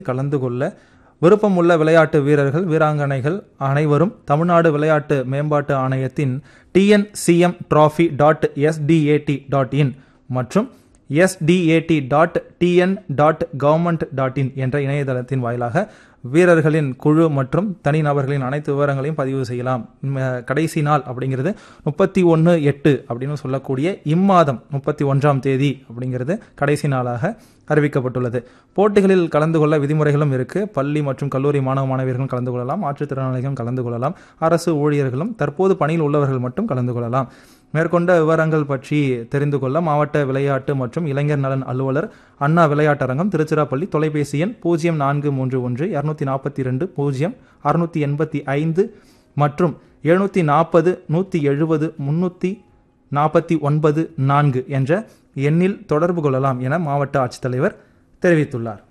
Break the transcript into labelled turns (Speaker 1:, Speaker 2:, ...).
Speaker 1: கலந்து கொள்ள விருப்பமுள்ள விளையாட்டு வீரர்கள் வீராங்கனைகள் அனைவரும் தமிழ்நாடு விளையாட்டு மேம்பாட்டு ஆணையத்தின் TNCM trophy dot SDAT dot in மற்றும் SDAT dot TN dot government dot in என்ற இணையதளத்தின் வாயிலாக வீரர்களின் குழு மற்றும் தனிநபர்களின் அனைத்து விவரங்களையும் பதிவு செய்யலாம் ம, கடைசி நாள் அப்படிங்கிறது முப்பத்தி ஒன்று எட்டு அப்படின்னு சொல்லக்கூடிய இம்மாதம் முப்பத்தி ஒன்றாம் தேதி அப்படிங்கிறது கடைசி நாளாக அறிவிக்கப்பட்டுள்ளது போட்டிகளில் கலந்து கொள்ள விதிமுறைகளும் இருக்கு பள்ளி மற்றும் கல்லூரி மாணவ மாணவியர்களும் கலந்து கொள்ளலாம் மாற்றுத்திறனாளிகளும் கலந்து கொள்ளலாம் அரசு ஊழியர்களும் தற்போது பணியில் உள்ளவர்கள் மட்டும் கலந்து கொள்ளலாம் மேற்கொண்ட விவரங்கள் பற்றி தெரிந்து கொள்ள மாவட்ட விளையாட்டு மற்றும் இளைஞர் நலன் அலுவலர் அண்ணா விளையாட்டரங்கம் திருச்சிராப்பள்ளி தொலைபேசி எண் பூஜ்ஜியம் நான்கு மூன்று ஒன்று இரநூத்தி நாற்பத்தி ரெண்டு பூஜ்ஜியம் அறுநூத்தி எண்பத்தி ஐந்து மற்றும் எழுநூற்றி நாற்பது நூற்றி எழுபது முன்னூற்றி நாற்பத்தி ஒன்பது நான்கு என்ற எண்ணில் தொடர்பு கொள்ளலாம் என மாவட்ட ஆட்சித்தலைவர் தெரிவித்துள்ளார்